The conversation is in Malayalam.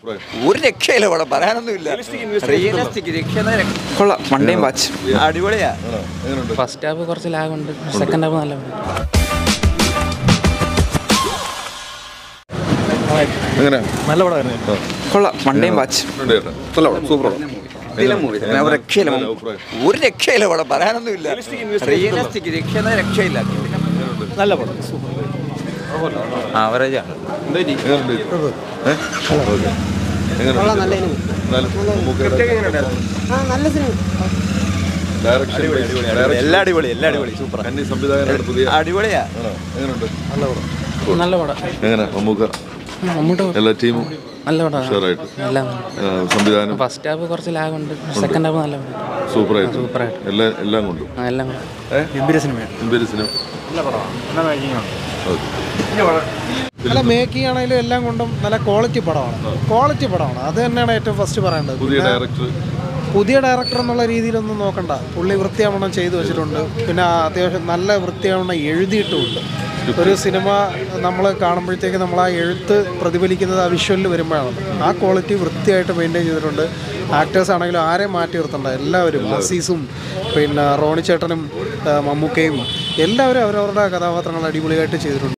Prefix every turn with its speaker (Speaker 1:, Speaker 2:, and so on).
Speaker 1: ഒരു രക്ഷയില്ല ഇവിടെ പറയാനൊന്നുമില്ല റിയലിസ്റ്റിക് രക്ഷ
Speaker 2: കൊള്ളാം വൺ ടൈം വാച്ച്
Speaker 1: അടിപൊളിയാ
Speaker 3: ഫസ്റ്റ് ഹാഫ് കുറച്ച് ലാഗ് ഉണ്ട് സെക്കൻഡ് ഹാഫ് നല്ല
Speaker 4: എങ്ങനെ
Speaker 5: നല്ല പടമായിരുന്നു
Speaker 2: കൊള്ളാം വൺ ടൈം വാച്ച്
Speaker 4: സൂപ്പർ
Speaker 1: ഒരു രക്ഷയില്ല ഒരു രക്ഷയില്ല ഇവിടെ പറയാനൊന്നുമില്ല റിയലിസ്റ്റിക് രക്ഷ രക്ഷയില്ല
Speaker 5: നല്ല പടം
Speaker 1: ആവറേജ് ആണ് എല്ലാ അടിപൊളി എല്ലാ അടിപൊളി സൂപ്പർ
Speaker 4: അന്യ സംവിധായകനാണ് പുതിയ
Speaker 1: അടിപൊളിയാ
Speaker 4: ആണോ? എങ്ങനെയുണ്ട്
Speaker 3: നല്ല പടം
Speaker 4: എങ്ങനെ മമ്മൂക്ക
Speaker 3: മമ്മൂട്ട്
Speaker 4: എല്ലാ ടീമും
Speaker 3: നല്ല പടം
Speaker 4: ഉഷാറായിട്ട്
Speaker 3: എല്ലാം
Speaker 4: ആ, സംവിധാനം
Speaker 3: ഫസ്റ്റ് ഹാഫ് കുറച്ച് ലാഗ് ഉണ്ട് സെക്കൻഡ് ഹാഫ് നല്ല
Speaker 4: സൂപ്പറായിട്ട്
Speaker 3: സൂപ്പറായിട്ട്.
Speaker 4: എല്ലാം എല്ലാം കൊണ്ടും
Speaker 3: ആ, എല്ലാം കൂടെ.
Speaker 5: ഗംഭീര സിനിമയാണ്
Speaker 4: എംബിരിസിനും
Speaker 6: നല്ല മേക്കിംഗ് ആണെങ്കിലും എല്ലാം കൊണ്ടും നല്ല ക്വാളിറ്റി പടമാണ് ക്വാളിറ്റി പടമാണ് അത് തന്നെയാണ് ഏറ്റവും ഫസ്റ്റ് പറയേണ്ടത്
Speaker 4: പുതിയ
Speaker 6: പിന്നെ
Speaker 4: ഡയറക്ടർ
Speaker 6: പുതിയ ഡയറക്ടർ എന്നുള്ള രീതിയിലൊന്നും നോക്കണ്ട പുള്ളി വൃത്തിയാവണ്ണം ചെയ്തു വെച്ചിട്ടുണ്ട് പിന്നെ അത്യാവശ്യം നല്ല വൃത്തിയാവണ്ണം എഴുതിയിട്ടുമുണ്ട് ഒരു സിനിമ നമ്മൾ കാണുമ്പോഴത്തേക്ക് നമ്മൾ ആ എഴുത്ത് പ്രതിഫലിക്കുന്നത് ആ വിഷ്വലിൽ വരുമ്പോഴാണ് ആ ക്വാളിറ്റി വൃത്തിയായിട്ട് മെയിൻറ്റെയിൻ ചെയ്തിട്ടുണ്ട് ആക്ടേഴ്സ് ആണെങ്കിലും ആരെയും മാറ്റി നിർത്തണ്ട എല്ലാവരും അസീസും പിന്നെ റോണി ചേട്ടനും ആ, മമ്മൂക്കയും എല്ലാവരും അവരവരുടെ കഥാപാത്രങ്ങൾ അടിപൊളിയായിട്ട് ചെയ്തിട്ടുണ്ട്